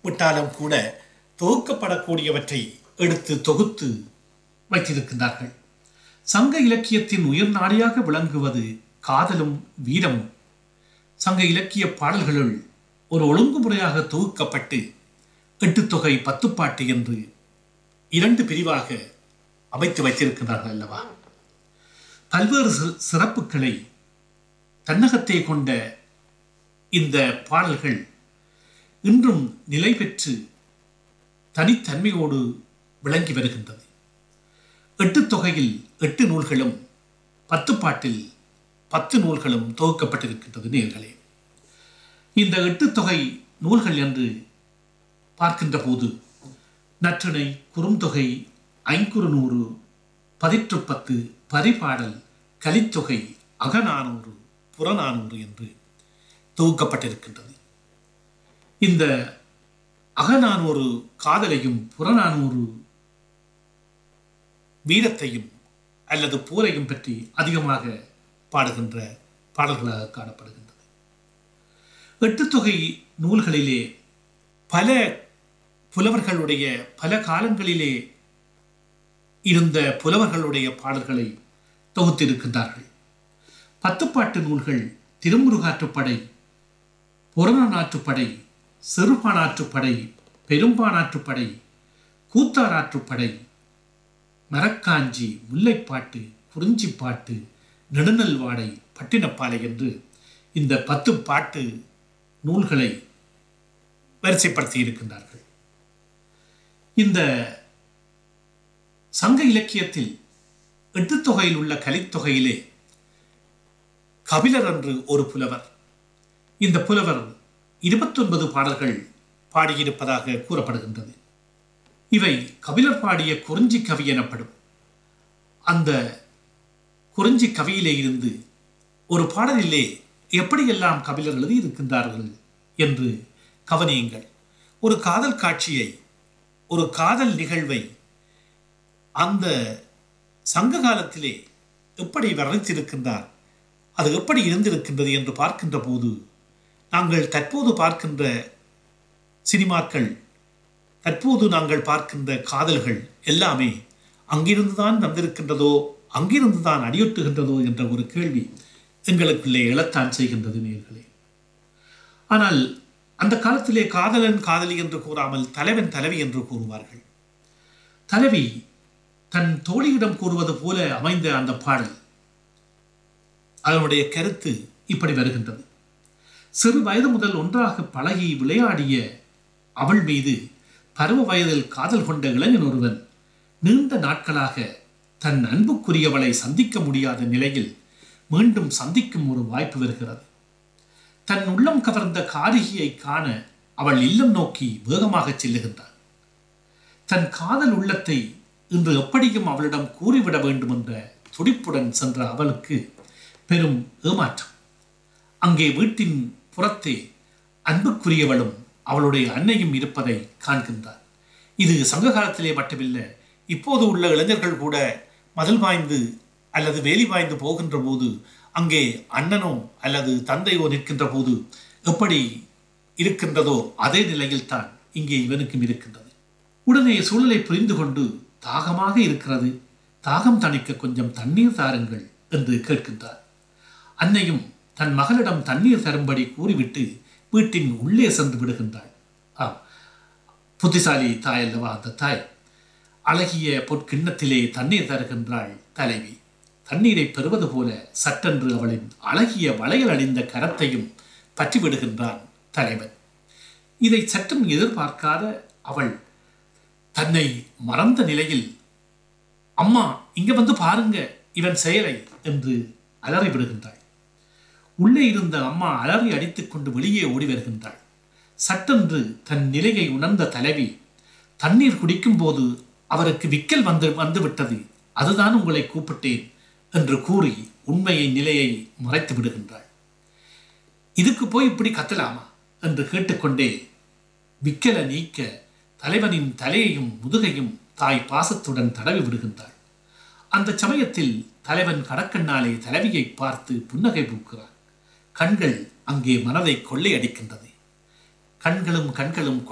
விட்டாலும் கூட தொகுக்கப்படக்கூடியவற்றை எடுத்து தொகுத்து வைத்திருக்கின்றார்கள் சங்க இலக்கியத்தின் உயிர் நாடியாக விளங்குவது காதலும் வீரமும் சங்க இலக்கிய பாடல்களுள் ஒரு ஒழுங்குமுறையாக தொகுக்கப்பட்டு எட்டு தொகை பத்துப்பாட்டு என்று இரண்டு பிரிவாக அமைத்து வைத்திருக்கிறார்கள் அல்லவா பல்வேறு சி- சிறப்புகளை தன்னகத்தே கொண்ட இந்த பாடல்கள் இன்றும் நிலை பெற்று தனித்தன்மையோடு விளங்கி வருகின்றது எட்டு தொகையில் எட்டு நூல்களும் பத்து பாட்டில் பத்து நூல்களும் தொகுக்கப்பட்டிருக்கின்றது நேர்களே இந்த எட்டு தொகை நூல்கள் என்று பார்க்கின்ற போது நற்றிணை குறுந்தொகை ஐங்குறுநூறு பதிற்று பத்து பரிபாடல் கலித்தொகை அகநானூறு புறநானூறு என்று தொகுக்கப்பட்டிருக்கின்றது இந்த அகநானூறு காதலையும் புறநானூறு வீரத்தையும் அல்லது போரையும் பற்றி அதிகமாக பாடுகின்ற பாடல்களாக காணப்படுகின்றது எட்டு தொகை நூல்களிலே பல புலவர்களுடைய பல காலங்களிலே இருந்த புலவர்களுடைய பாடல்களை தொகுத்திருக்கின்றார்கள் பத்துப்பாட்டு நூல்கள் திருமுருகாற்றுப்படை புறநாற்றுப்படை சிறுபானாற்றுப்படை பெரும்பானாற்றுப்படை கூத்தாராற்றுப்படை மரக்காஞ்சி முல்லைப்பாட்டு குறிஞ்சிப்பாட்டு நெடுநல்வாடை பட்டினப்பாலை என்று இந்த பத்து பாட்டு நூல்களை வரிசைப்படுத்தி இருக்கின்றார்கள் இந்த சங்க இலக்கியத்தில் எட்டு தொகையில் உள்ள கலித்தொகையிலே கபிலர் என்று ஒரு புலவர் இந்த புலவர் இருபத்தொன்பது பாடல்கள் பாடியிருப்பதாக கூறப்படுகின்றது இவை கபிலர் பாடிய குறிஞ்சி கவி எனப்படும் அந்த குறிஞ்சி கவியிலே இருந்து ஒரு பாடலிலே எப்படியெல்லாம் கபிலர் எழுதியிருக்கின்றார்கள் என்று கவனியுங்கள் ஒரு காதல் காட்சியை ஒரு காதல் நிகழ்வை அந்த சங்க காலத்திலே எப்படி வர்ணித்திருக்கின்றார் அது எப்படி இருந்திருக்கின்றது என்று பார்க்கின்ற போது நாங்கள் தற்போது பார்க்கின்ற சினிமாக்கள் தற்போது நாங்கள் பார்க்கின்ற காதல்கள் எல்லாமே அங்கிருந்துதான் வந்திருக்கின்றதோ அங்கிருந்துதான் அடியொட்டுகின்றதோ என்ற ஒரு கேள்வி எங்களுக்குள்ளே எழத்தான் செய்கின்றது நேர்களே ஆனால் அந்த காலத்திலே காதலன் காதலி என்று கூறாமல் தலைவன் தலைவி என்று கூறுவார்கள் தலைவி தன் தோழியிடம் கூறுவது போல அமைந்த அந்த பாடல் அதனுடைய கருத்து இப்படி வருகின்றது சிறு வயது முதல் ஒன்றாக பழகி விளையாடிய அவள் மீது பருவ வயதில் காதல் கொண்ட இளைஞன் ஒருவன் நீண்ட நாட்களாக தன் அன்புக்குரியவளை சந்திக்க முடியாத நிலையில் மீண்டும் சந்திக்கும் ஒரு வாய்ப்பு வருகிறது தன் உள்ளம் கவர்ந்த காரிகையை காண அவள் இல்லம் நோக்கி வேகமாக செல்லுகின்றான் தன் காதல் உள்ளத்தை இன்று எப்படியும் அவளிடம் கூறிவிட வேண்டும் என்ற துடிப்புடன் சென்ற அவளுக்கு பெரும் ஏமாற்றம் அங்கே வீட்டின் புறத்தே அன்புக்குரியவளும் அவளுடைய அன்னையும் இருப்பதை காண்கின்றார் இது சங்க காலத்திலே மட்டுமில்லை இப்போது உள்ள இளைஞர்கள் கூட மதில் வாய்ந்து அல்லது வேலி வாய்ந்து போகின்ற போது அங்கே அண்ணனோ அல்லது தந்தையோ நிற்கின்ற போது எப்படி இருக்கின்றதோ அதே நிலையில்தான் இங்கே இவனுக்கும் இருக்கின்றது உடனே சூழலை புரிந்து கொண்டு தாகமாக இருக்கிறது தாகம் தணிக்க கொஞ்சம் தண்ணீர் தாருங்கள் என்று கேட்கின்றார் அன்னையும் தன் மகளிடம் தண்ணீர் தரும்படி கூறிவிட்டு வீட்டின் உள்ளே சென்று விடுகின்றாள் ஆம் புத்திசாலி தாய் அல்லவா அந்த தாய் அழகிய பொற்கிண்ணத்திலே தண்ணீர் தருகின்றாள் தலைவி தண்ணீரை பெறுவது போல சட்டென்று அவளின் அழகிய வளையல் அணிந்த கரத்தையும் பற்றி விடுகின்றான் தலைவன் இதை சற்றும் எதிர்பார்க்காத அவள் தன்னை மறந்த நிலையில் அம்மா இங்க வந்து பாருங்க இவன் செயலை என்று அலறி விடுகின்றாள் உள்ளே இருந்த அம்மா அலறி அடித்துக்கொண்டு வெளியே ஓடி வருகின்றாள் சட்டென்று தன் நிலையை உணர்ந்த தலைவி தண்ணீர் குடிக்கும் போது அவருக்கு விக்கல் வந்து வந்துவிட்டது அதுதான் உங்களை கூப்பிட்டேன் என்று கூறி உண்மையை நிலையை மறைத்து விடுகின்றாள் இதுக்கு போய் இப்படி கத்தலாமா என்று கேட்டுக்கொண்டே விக்கலை நீக்க தலைவனின் தலையையும் முதுகையும் தாய் பாசத்துடன் தடவி விடுகின்றாள் அந்த சமயத்தில் தலைவன் கடக்கண்ணாலே தலைவியை பார்த்து புன்னகை பூக்கிறான் கண்கள் அங்கே மனதை கொள்ளையடிக்கின்றது கண்களும் கண்களும்